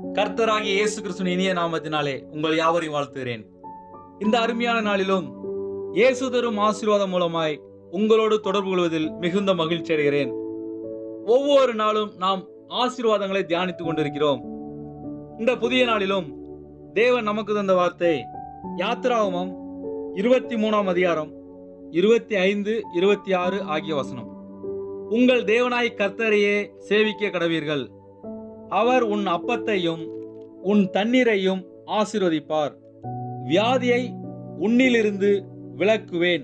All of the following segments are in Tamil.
கர்த்தராகிய இயேசு கிறிஸ்துவின் இனிய நாமத்தினாலே உங்கள் யாவரையும் வாழ்த்துகிறேன் இந்த அருமையான நாளிலும் இயேசு தரும் ஆசீர்வாதம் மூலமாய் உங்களோடு தொடர்பு கொள்வதில் மிகுந்த மகிழ்ச்சி அடைகிறேன் ஒவ்வொரு நாளும் நாம் ஆசீர்வாதங்களை தியானித்துக் கொண்டிருக்கிறோம் இந்த புதிய நாளிலும் தேவன் நமக்கு தந்த வார்த்தை யாத்திராகமம் இருபத்தி மூணாம் அதிகாரம் இருபத்தி ஐந்து இருபத்தி ஆறு ஆகிய வசனம் உங்கள் தேவனாய் கர்த்தரையே சேவிக்க கடவீர்கள் அவர் உன் அப்பத்தையும் உன் தண்ணீரையும் ஆசீர்வதிப்பார் வியாதியை உன்னிலிருந்து விலக்குவேன்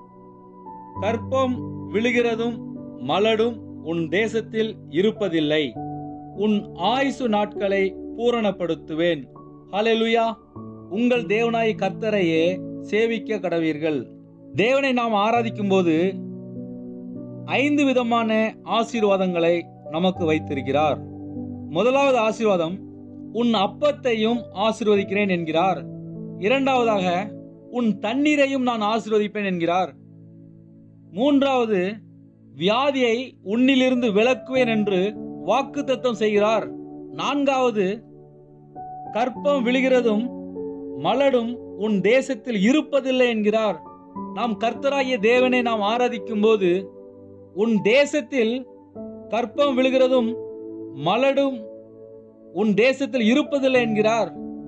கற்பம் விழுகிறதும் மலடும் உன் தேசத்தில் இருப்பதில்லை உன் ஆயுசு நாட்களை பூரணப்படுத்துவேன் ஹalleluya உங்கள் தேவனாய் கர்த்தரையே சேவிக்க கடவீர்கள் தேவனை நாம் ஆராதிக்கும் போது ஐந்து விதமான ஆசீர்வாதங்களை நமக்கு வைத்திருக்கிறார் முதலாவது ஆசீர்வாதம் உன் அப்பத்தையும் ஆசீர்வதிக்கிறேன் என்கிறார் இரண்டாவதாக உன் தண்ணீரையும் நான் ஆசீர்வதிப்பேன் என்கிறார் மூன்றாவது வியாதியை உன்னிலிருந்து விலக்குவேன் என்று வாக்குத்தத்தம் செய்கிறார் நான்காவது கற்பம் விழுகிறதும் மலடும் உன் தேசத்தில் இருப்பதில்லை என்கிறார் நாம் கர்த்தராகிய தேவனை நாம் ஆராதிக்கும் போது உன் தேசத்தில் கற்பம் விழுகிறதும் மலடும் உன் தேசத்தில் இருப்பதில்லை என்கிறார்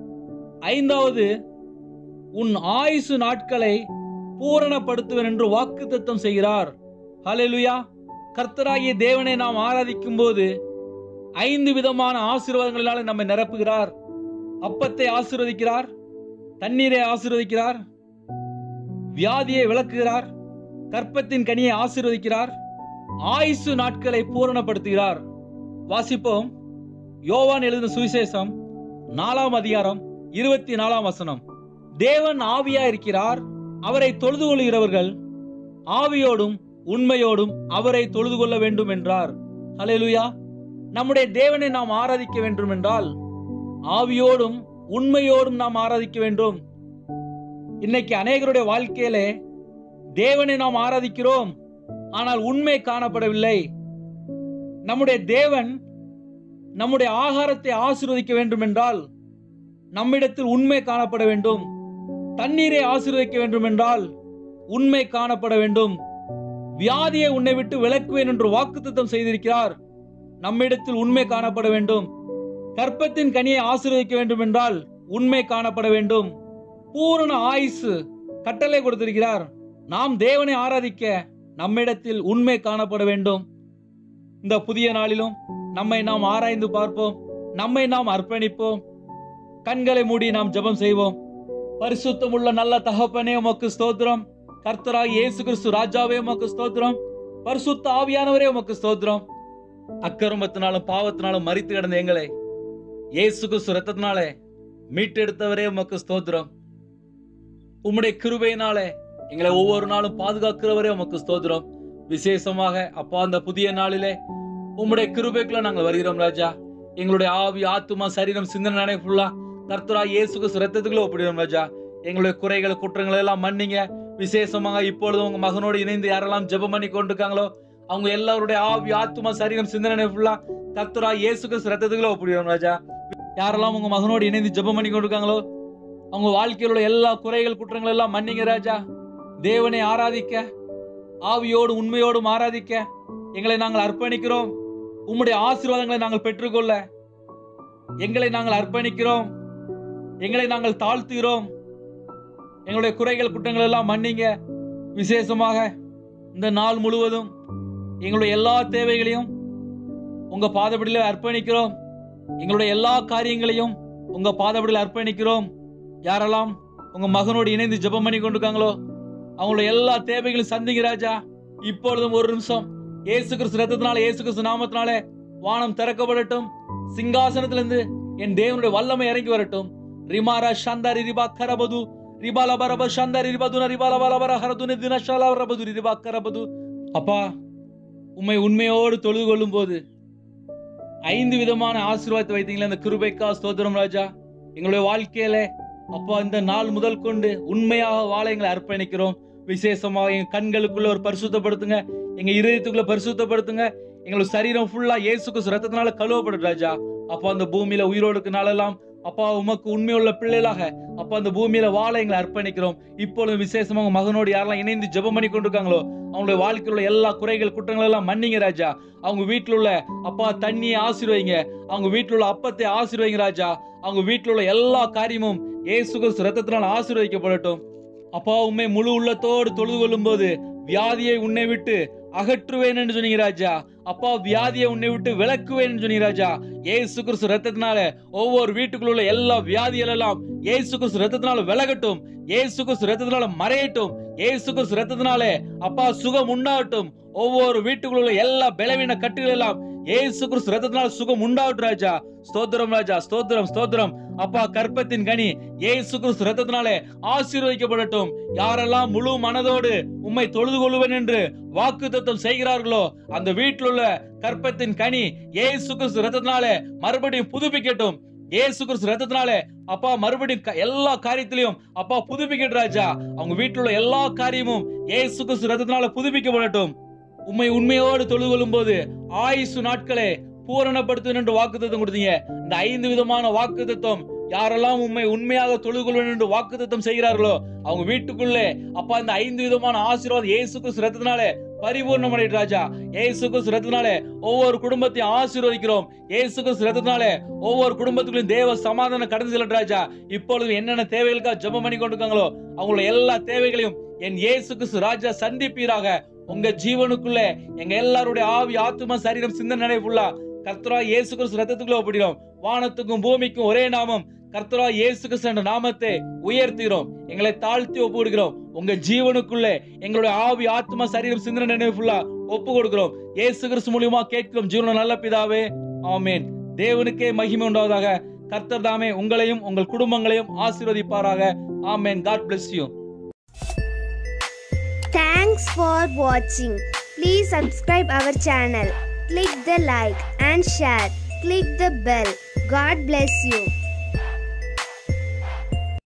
ஐந்தாவது உன் ஆயுசு நாட்களை பூரணப்படுத்துவேன் என்று வாக்குத்தத்தம் செய்கிறார் ஹalleluya கர்த்தராகிய தேவனை நாம் ஆராதிக்கும் போது ஐந்து விதமான ஆசீர்வாதங்களினால நம்மை நிரப்புகிறார் அப்பத்தை ஆசீர்வதிக்கிறார் தண்ணீரை ஆசீர்வதிக்கிறார் வியாதியை விளக்குகிறார் கற்பத்தின் கனியை ஆசீர்வதிக்கிறார் ஆயுசு நாட்களை பூரணப்படுத்துகிறார் வாசிப்போம் யோவான் எழுதின சுவிசேஷம் நாலாம் அதிகாரம் இருபத்தி நாலாம் வசனம் தேவன் ஆவியா இருக்கிறார் அவரை தொழுது கொள்கிறவர்கள் ஆவியோடும் உண்மையோடும் அவரை தொழுது கொள்ள வேண்டும் என்றார் ஹalleluya நம்முடைய தேவனை நாம் ஆராதிக்க வேண்டும் என்றால் ஆவியோடும் உண்மையோடும் நாம் ஆராதிக்க வேண்டும் இன்னைக்கு அநேகருடைய வாழ்க்கையிலே தேவனை நாம் ஆராதிக்கிறோம் ஆனால் உண்மை காணப்படவில்லை நம்முடைய தேவன் நம்முடைய ஆகாரத்தை ஆசீர்வதிக்க வேண்டும் என்றால் நம்மிடத்தில் உண்மை காணப்பட வேண்டும் தண்ணீரை ஆசீர்வதிக்க வேண்டும் என்றால் உண்மை காணப்பட வேண்டும் வியாதியை உன்னை விட்டு விலக்குவேன் என்று வாக்குத்தத்தம் செய்திருக்கிறார் நம்மிடத்தில் உண்மை காணப்பட வேண்டும் கற்பத்தின் கனியை ஆசீர்வதிக்க வேண்டும் என்றால் உண்மை காணப்பட வேண்டும் பூரண ஆயுசு கட்டளை கொடுத்திருக்கிறார் நாம் தேவனை ஆராதிக்க நம்மிடத்தில் உண்மை காணப்பட வேண்டும் இந்த புதிய நாளிலும் நம்மை நாம் ஆராய்ந்து பார்ப்போம் நம்மை நாம் அர்ப்பணிப்போம் கண்களை மூடி நாம் ஜெபம் செய்வோம் பரிசுத்தமுள்ள நல்ல தகப்பனே உமக்கு ஸ்தோத்திரம் கர்த்தராக இயேசு கிறிஸ்து ராஜாவே உமக்கு ஸ்தோத்திரம் பரிசுத்த ஆவியானவரே உமக்கு ஸ்தோத்திரம் அக்கருமத்தினாலும் பாவத்தினாலும் மறித்து கிடந்த எங்களை இயேசு கிறிஸ்து ரத்தத்தினாலே மீட்டெடுத்தவரே உமக்கு ஸ்தோத்திரம் உம்முடைய கிருபையினாலே எங்களை ஒவ்வொரு நாளும் பாதுகாக்கிறவரே உமக்கு ஸ்தோத்திரம் விசேஷமாக அப்பா அந்த புதிய நாளிலே உம்முடைய கிருபைக்குள்ள நாங்கள் வருகிறோம் ராஜா எங்களுடைய ஆவி ஆத்துமா சரீரம் சிந்தனை நினை ஃபுல்லா கர்த்தரா இயேசுக்கு ரத்தத்துக்குள்ள ஒப்பிடுறோம் ராஜா எங்களுடைய குறைகள் குற்றங்களை எல்லாம் மன்னிங்க விசேஷமாக இப்பொழுது உங்க மகனோடு இணைந்து யாரெல்லாம் ஜெபம் பண்ணி கொண்டிருக்காங்களோ அவங்க எல்லாருடைய ஆவி ஆத்துமா சரீரம் சிந்தனை ஃபுல்லா கர்த்தரா இயேசுக்கு ரத்தத்துக்குள்ள ஒப்பிடுறோம் ராஜா யாரெல்லாம் உங்க மகனோடு இணைந்து ஜெபம் பண்ணி கொண்டிருக்காங்களோ அவங்க வாழ்க்கையில் உள்ள எல்லா குறைகள் குற்றங்கள் எல்லாம் மன்னிங்க ராஜா தேவனை ஆராதிக்க ஆவியோடு உண்மையோடும் ஆராதிக்க எங்களை நாங்கள் அர்ப்பணிக்கிறோம் உம்முடைய ஆசீர்வாதங்களை நாங்கள் பெற்றுக்கொள்ள எங்களை நாங்கள் அர்ப்பணிக்கிறோம் எங்களை நாங்கள் தாழ்த்துகிறோம் எங்களுடைய குறைகள் குற்றங்கள் எல்லாம் மன்னிங்க விசேஷமாக இந்த நாள் முழுவதும் எங்களுடைய எல்லா தேவைகளையும் உங்க பாதப்படியில அர்ப்பணிக்கிறோம் எங்களுடைய எல்லா காரியங்களையும் உங்க பாதப்படியில் அர்ப்பணிக்கிறோம் யாரெல்லாம் உங்க மகனோடு இணைந்து ஜெபம் பண்ணி கொண்டிருக்காங்களோ அவங்களுடைய எல்லா தேவைகளையும் சந்திங்க ராஜா இப்பொழுதும் ஒரு நிமிஷம் இயேசு கிறிஸ்து ரத்தத்தினால இயேசு கிறிஸ்து நாமத்தினாலே வானம் திறக்கப்படட்டும் சிங்காசனத்திலிருந்து என் தேவனுடைய வல்லமை இறங்கி வரட்டும் ரிமாரா சந்தாரி ரிபா கரபது ரிபால பரப சந்தாரி ரிபதுன ரிபால பலபர ஹரதுன தினஷாலா ரபது ரிபா கரபது அப்பா உம்மை உண்மையோடு தொழுது கொள்ளும் போது ஐந்து விதமான ஆசீர்வாதத்தை வைத்தீங்களே அந்த கிருபைக்கா ஸ்தோத்திரம் ராஜா எங்களுடைய வாழ்க்கையில அப்பா இந்த நாள் முதல் கொண்டு உண்மையாக வாழ எங்களை அர்ப்பணிக்கிறோம் விசேஷமாக எங்க கண்களுக்குள்ள ஒரு பரிசுத்தப்படுத்துங்க எங்க இருதயத்துக்குள்ள பரிசுத்தப்படுத்துங்க எங்களோட சரீரம் ஃபுல்லா இயேசு கிறிஸ்து ரத்தத்தினால கழுவப்படும் ராஜா அப்பா அந்த பூமியில உயிரோடு இருக்க நாளெல்லாம் அப்பா உமக்கு உண்மையுள்ள பிள்ளைகளாக அப்பா அந்த பூமியில வாழ எங்களை அர்ப்பணிக்கிறோம் இப்பொழுது விசேஷமா உங்க மகனோடு யாரெல்லாம் இணைந்து ஜெபம் பண்ணி கொண்டிருக்காங்களோ அவங்களுடைய வாழ்க்கையில் உள்ள எல்லா குறைகள் குற்றங்கள் எல்லாம் மன்னிங்க ராஜா அவங்க வீட்டில் உள்ள அப்பா தண்ணியை ஆசீர்வைங்க அவங்க வீட்டில் உள்ள அப்பத்தை ஆசீர்வைங்க ராஜா அவங்க வீட்டில் உள்ள எல்லா காரியமும் இயேசு கிறிஸ்து ரத்தத்தினால் ஆசீர்வதிக்கப்படட்டும் அப்பா உண்மை முழு உள்ளத்தோடு தொழுது கொள்ளும் போது வியாதியை உன்னை விட்டு அகற்றுவேன் என்று சொன்னீங்க ராஜா அப்பா வியாதியை உன்னை விட்டு விளக்குவேன் என்று சொன்னீங்க ராஜா ஏசு கிறிஸ்து ரத்தத்தினால ஒவ்வொரு வீட்டுக்குள்ள உள்ள எல்லா வியாதிகள் எல்லாம் ஏசு கிறிஸ்து ரத்தத்தினால விலகட்டும் ஏசு கிறிஸ்து ரத்தத்தினால மறையட்டும் ஏசு கிறிஸ்து ரத்தத்தினாலே அப்பா சுகம் உண்டாகட்டும் ஒவ்வொரு வீட்டுக்குள்ள உள்ள எல்லா பலவீன கட்டுகள் எல்லாம் ஏசு கிறிஸ்து ரத்தத்தினால சுகம் உண்டாகட்டும் ராஜா ஸ்தோத்திரம் ராஜா ஸ்தோத்திரம் ஸ்தோத்திரம் அப்பா கற்பத்தின் கனி ஏசு கிறிஸ்து ரத்தத்தினாலே ஆசீர்வதிக்கப்படட்டும் யாரெல்லாம் முழு மனதோடு உம்மை தொழுது கொள்ளுவேன் என்று வாக்கு தத்துவம் செய்கிறார்களோ அந்த வீட்டில் உள்ள கற்பத்தின் கனி ஏசு கிறிஸ்து ரத்தத்தினாலே மறுபடியும் புதுப்பிக்கட்டும் ஏசு கிறிஸ்து ரத்தத்தினாலே அப்பா மறுபடியும் க- எல்லா காரியத்திலையும் அப்பா புதுப்பிக்கட்டும் ராஜா அவங்க வீட்டில் உள்ள எல்லா காரியமும் ஏசு கிறிஸ்து ரத்தத்தினால புதுப்பிக்கப்படட்டும் உண்மை உண்மையோடு தொழுது கொள்ளும் போது ஆயுசு நாட்களே பூரணப்படுத்துவேன் என்று வாக்குத்தத்தம் கொடுத்தீங்க இந்த ஐந்து விதமான வாக்குத்தத்தம் யாரெல்லாம் உண்மை உண்மையாக தொழுது கொள்வேன் என்று வாக்குத்தத்தம் செய்கிறார்களோ அவங்க வீட்டுக்குள்ளே அப்பா இந்த ஐந்து விதமான ஆசீர்வாதம் இயேசு கிறிஸ்து ரத்தத்தினாலே பரிபூர்ணம் ராஜா இயேசு கிறிஸ்து ரத்தத்தினாலே ஒவ்வொரு குடும்பத்தையும் ஆசீர்வதிக்கிறோம் இயேசு கிறிஸ்து ரத்தத்தினாலே ஒவ்வொரு குடும்பத்துக்குள்ளும் தேவ சமாதானம் கடந்து செல்லட்டும் ராஜா இப்பொழுது என்னென்ன தேவைகளுக்காக ஜெபம் பண்ணி கொண்டிருக்காங்களோ அவங்களோட எல்லா தேவைகளையும் என் இயேசு கிறிஸ்து ராஜா சந்திப்பீராக உங்க ஜீவனுக்குள்ள எங்க எல்லாருடைய ஆவி ஆத்தும சரீரம் சிந்தனை நினைவுள்ளா கர்த்தரா இயேசு கிறிஸ்து ரத்தத்துக்குள்ள ஒப்பிடுகிறோம் வானத்துக்கும் பூமிக்கும் ஒரே நாமம் கர்த்தரா இயேசு கிறிஸ்து என்ற நாமத்தை உயர்த்துகிறோம் எங்களை தாழ்த்தி ஒப்பு கொடுக்கிறோம் உங்க ஜீவனுக்குள்ளே எங்களுடைய ஆவி ஆத்மா சரீரம் சிந்தனை நினைவு ஃபுல்லா ஒப்பு கொடுக்கிறோம் இயேசு கிறிஸ்து மூலியமா கேட்கிறோம் ஜீவன நல்ல பிதாவே ஆமென் தேவனுக்கே மகிமை உண்டாவதாக கர்த்தர் தாமே உங்களையும் உங்கள் குடும்பங்களையும் ஆசீர்வதிப்பாராக amen God bless you Thanks for watching. Please subscribe our channel. Click the like and share. Click the bell. God bless you.